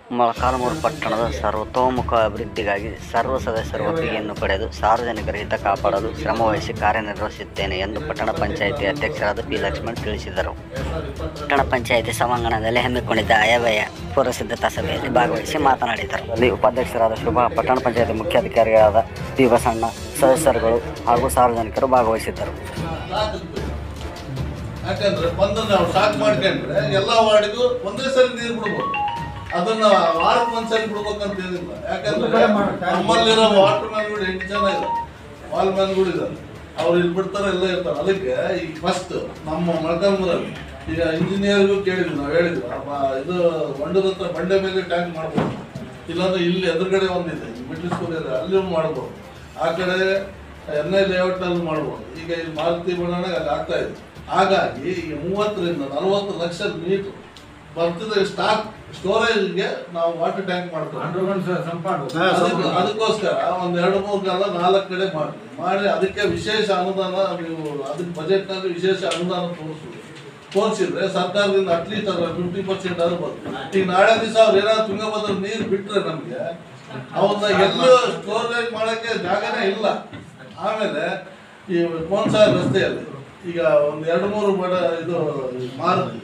ಮೊಳಕಾಲ್ಮೂರು ಪಟ್ಟಣದ ಸರ್ವತೋಮುಖ ಅಭಿವೃದ್ಧಿಗಾಗಿ ಸರ್ವ ಸದಸ್ಯರ ಒಪ್ಪಿಗೆಯನ್ನು ಪಡೆದು ಸಾರ್ವಜನಿಕರ ಹಿತ ಕಾಪಾಡಲು ಶ್ರಮವಹಿಸಿ ಕಾರ್ಯನಿರ್ವಹಿಸುತ್ತೇನೆ ಎಂದು ಪಟ್ಟಣ ಪಂಚಾಯಿತಿ ಅಧ್ಯಕ್ಷರಾದ ಪಿ ಲಕ್ಷ್ಮಣ್ ತಿಳಿಸಿದರು ಪಟ್ಟಣ ಪಂಚಾಯಿತಿ ಸಭಾಂಗಣದಲ್ಲಿ ಹಮ್ಮಿಕೊಂಡಿದ್ದ ಅಯವ್ಯಯ ಪೂರ್ವಸಿದ್ಧತಾ ಸಭೆಯಲ್ಲಿ ಭಾಗವಹಿಸಿ ಮಾತನಾಡಿದರು ಅಲ್ಲಿ ಉಪಾಧ್ಯಕ್ಷರಾದ ಶುಭಾ ಪಟ್ಟಣ ಪಂಚಾಯಿತಿ ಮುಖ್ಯಾಧಿಕಾರಿಗಳಾದ ಪಿ ಬಸಣ್ಣ ಸದಸ್ಯರುಗಳು ಹಾಗೂ ಸಾರ್ವಜನಿಕರು ಭಾಗವಹಿಸಿದ್ದರು ಯಾಕಂದ್ರೆ ಬಂದು ನಾವು ಸ್ಟಾಕ್ ಮಾಡ್ಕೊಂಡ್ರೆ ಎಲ್ಲ ವಾರ್ಡಿಗೂ ಒಂದೇ ಸರಿ ನೀರು ಬಿಡ್ಬೋದು ಅದನ್ನ ವಾರಕ್ಕೆ ಒಂದ್ಸರಿ ಬಿಡ್ಬೇಕಂತ ಏನಿಲ್ಲ ಯಾಕಂದ್ರೆ ನಮ್ಮಲ್ಲಿರೋ ವಾಟರ್ ಮ್ಯಾನ್ಗಳು ಎಂಟು ಜನ ಇದ್ದಾರೆ ವಾಲ್ ಮ್ಯಾನ್ಗಳು ಇದ್ದಾರೆ ಅವ್ರು ಇಲ್ಲಿ ಬಿಡ್ತಾರೆ ಎಲ್ಲ ಇರ್ತಾರೆ ಅದಕ್ಕೆ ಈ ಫಸ್ಟ್ ನಮ್ಮ ಮೊಳಕಾಲ್ಮೂರಲ್ಲಿ ಈಗ ಇಂಜಿನಿಯರ್ಗೂ ಕೇಳಿದ್ವಿ ನಾವು ಹೇಳಿದ್ವಿ ಆ ಬ- ಇದು ಹೊಂಡದ ಹತ್ರ ಬಂಡೆ ಮೇಲೆ ಟ್ಯಾಂಕ್ ಮಾಡ್ಬೋದು ಇಲ್ಲಾಂದ್ರೆ ಇಲ್ಲಿ ಎದುರುಗಡೆ ಒಂದಿದೆ ಮಿಡ್ಲ್ ಸ್ಕೂಲ್ ಇದೆ ಅಲ್ಲಿ ಮಾಡ್ಬೋದು ಆ ಕಡೆ ಎನ್ ಐ ಲೇಔಟ್ ಅಲ್ಲಿ ಮಾಡ್ಬೋದು ಈಗ ಈ ಮಾರುತಿ ಬಣ್ಣಾಗ ಅಲ್ಲಿ ಆಗ್ತಾ ಇದೆ ಹಾಗಾಗಿ ಈಗ ಮೂವತ್ತರಿಂದ ನಲವತ್ತು ಲಕ್ಷ ಮೀಟರ್ ಬರ್ತಿದ್ರೆ ಸ್ಟಾಕ್ ಸ್ಟೋರೇಜ್ಗೆ ನಾವು ವಾಟರ್ ಟ್ಯಾಂಕ್ ಮಾಡ್ತೀವಿ ಅದಕ್ಕೆ- ಅದಕ್ಕೋಸ್ಕರ ಒಂದ್ ಎರಡು ಮೂರು ಕಾಲ ನಾಲ್ಕು ಕಡೆ ಮಾಡಿ ಮಾಡಿ ಅದಕ್ಕೆ ವಿಶೇಷ ಅನುದಾನ ನೀವು ಅದಕ್ಕೆ ಬಜೆಟ್ ನಲ್ಲಿ ವಿಶೇಷ ಅನುದಾನ ತೋರಿಸ್ಬೋದು ತೋರಿಸಿದ್ರೆ ಸರ್ಕಾರದಿಂದ ಅಟ್ಲೀಸ್ಟ್ ಅದ್ರ ಫಿಫ್ಟಿ ಪರ್ಸೆಂಟ್ ಆದ್ರೂ ಬರ್ತದೆ ಈಗ ನಾಳೆ ದಿವಸ ಅವ್ರು ಏನಾದ್ರು ತುಂಗಭದ್ರ ನೀರು ಬಿಟ್ರೆ ನಮ್ಗೆ ಅವನ್ನ ಎಲ್ಲೂ ಸ್ಟೋರೇಜ್ ಮಾಡಕ್ಕೆ ಜಾಗನೇ ಇಲ್ಲ ಆಮೇಲೆ ಈ ಕೋನ್ಸಾ ರಸ್ತೆಯಲ್ಲಿ ಈಗ ಒಂದ್ ಎರಡು ಮೂರು ಬಡ ಇದು ಮಾರುತಿ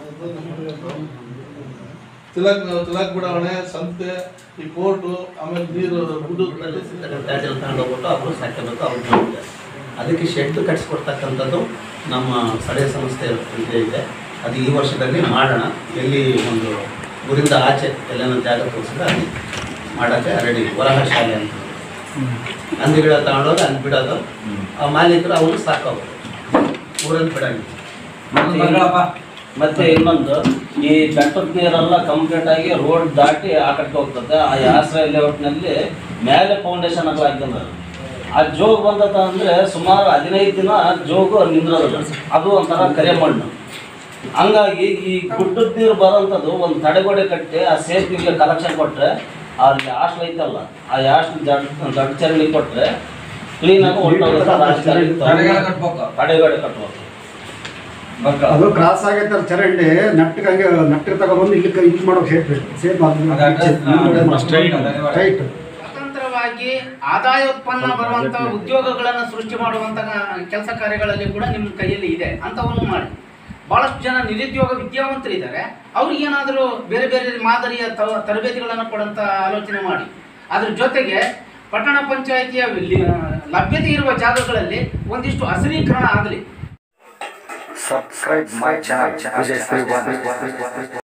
ತಿಲಕ್ ತಿಲಕ್ ಬಡಾವಣೆ ಸಂತೆ ಈ ಕೋರ್ಟು ಆಮೇಲೆ ನೀರು ಗುಡ್ಡು ತ್ಯಾಜ್ಯ ತಗೊಂಡೋಗ್ಬಿಟ್ಟು ಅವರು ಸಾಕಬೇಕು ಅವ್ರು ಜವಾಬ್ದಾರಿ. ಅದಕ್ಕೆ ಶೆಡ್ ಕಟ್ಸಿಕೊಡ್ತಕ್ಕಂಥದ್ದು ನಮ್ಮ ಸ್ಥಳೀಯ ಸಂಸ್ಥೆ ಇದೆ ಇದೆ ಅದು ಈ ವರ್ಷದಲ್ಲಿ ಮಾಡೋಣ ಎಲ್ಲಿ ಒಂದು ಊರಿಂದ ಆಚೆ ಎಲ್ಲೇನೋ ಜಾಗ ತೋರಿಸಿದ್ರೆ ಅಲ್ಲಿ ಮಾಡೋಕ್ಕೆ ರೆಡಿ ವರಹ ಶಾಲೆ ಅಂತ ಹಂದಿಗಳ ತಗೊಂಡೋಗಿ ಅಲ್ಲಿ ಬಿಡೋದು ಆ ಮಾಲೀಕರು ಅವರು ಸಾಕೋದು ಊರಲ್ಲಿ ಬಿಡಂಗಿಲ್ಲ ಮತ್ತೆ ಇನ್ನೊಂದು ಈ ಬೆಟ್ಟದ ನೀರೆಲ್ಲ ಕಂಪ್ಲೀಟ್ ಆಗಿ ರೋಡ್ ದಾಟಿ ಆ ಕಡೆ ಹೋಗ್ತದೆ ಆ ಆಶ್ರಯ ಲೇಔಟ್ನಲ್ಲಿ ಮೇಲೆ ಫೌಂಡೇಶನ್ ಎಲ್ಲ ಹಾಕಿದ್ದಾರೆ ಆ ಜೋಗ್ ಬಂದದ ಅಂದ್ರೆ ಸುಮಾರು ಹದಿನೈದು ದಿನ ಜೋಗು ನಿಂದ್ರದ ಅದು ಒಂಥರ ಕರೆ ಮಣ್ಣು ಹಂಗಾಗಿ ಈ ಗುಡ್ಡದ ನೀರು ಬರೋಂಥದ್ದು ಒಂದು ತಡೆಗೋಡೆ ಕಟ್ಟಿ ಆ ಸೇಫ್ಟಿಗೆ ಕಲೆಕ್ಷನ್ ಕೊಟ್ಟರೆ ಅಲ್ಲಿ ಹಾಸ್ಟೆಲ್ ಐತಲ್ಲ ಆ ಹಾಸ್ಟೆಲ್ ದಡ್ ದೊಡ್ಡ ಚರಂಡಿ ಕೊಟ್ಟರೆ ಕ್ಲೀನಾಗಿ ಹೊಂಟೋಗುತ್ತೆ ತಡೆಗೋಡೆ ಕಟ್ಬೇಕು ಅದು ಕ್ರಾಸ್ ಆಗೈತೆ ಅಲ್ಲಿ ಚರಂಡಿ ನಟ್ಟಿಗೆ ಹಂಗೆ ನಟ್ಟಿಗೆ ತಗೊಬಂದು ಇಲ್ಲಿ ಇಲ್ಲಿ ಮಾಡೋಕೆ ಸೇಫ್ ಸೇಫ್ ಸ್ಟ್ರೈಟ್ ಸ್ವತಂತ್ರವಾಗಿ ಆದಾಯ ಉತ್ಪನ್ನ ಬರುವಂತ ಉದ್ಯೋಗಗಳನ್ನು ಸೃಷ್ಟಿ ಮಾಡುವಂತ ಕೆಲಸ ಕಾರ್ಯಗಳಲ್ಲಿ ಕೂಡ ನಿಮ್ಮ ಕೈಯಲ್ಲಿ ಇದೆ ಅಂತವನ್ನು ಮಾಡಿ ಬಹಳಷ್ಟು ಜನ ನಿರುದ್ಯೋಗ ವಿದ್ಯಾವಂತರಿದ್ದಾರೆ ಅವ್ರಿಗೆ ಏನಾದರೂ ಬೇರೆ ಬೇರೆ ಮಾದರಿಯ ತ- ತರಬೇತಿಗಳನ್ನು ಕೊಡುವಂತ ಆಲೋಚನೆ ಮಾಡಿ ಅದ್ರ ಜೊತೆಗೆ ಪಟ್ಟಣ ಪಂಚಾಯಿತಿಯ ಲಿ- ಲಭ್ಯತೆ ಇರುವ ಜಾಗಗಳಲ್ಲಿ ಒಂದಿಷ್ಟು ಹಸಿರೀಕರಣ ಆಗಲಿ Subscribe my channel, Vijay Sri One.